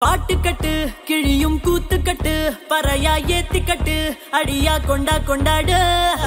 പാട്ടുകെട്ട് കിഴിയും കൂത്തുകെട്ട് പറയാ ഏത്തിക്കെട്ട് അടിയാ കൊണ്ടാ കൊണ്ടാട്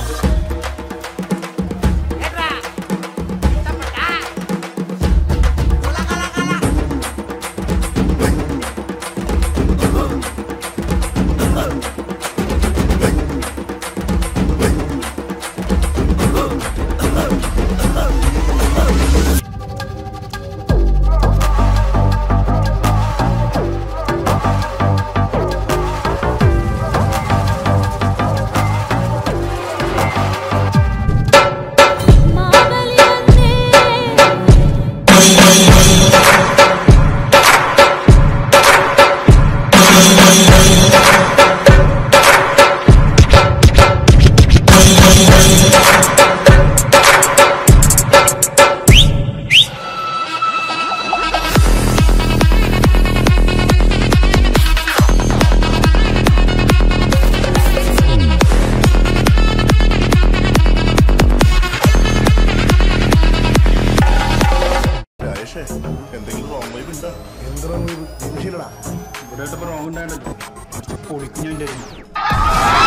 രാജേഷേ എന്തെങ്കിലും റോങ് വൈബ് ഉണ്ടോ എന്താ ഇവിടെ റോങ് ഉണ്ടായിട്ടല്ലോ പൊളിക്കും ഞാൻ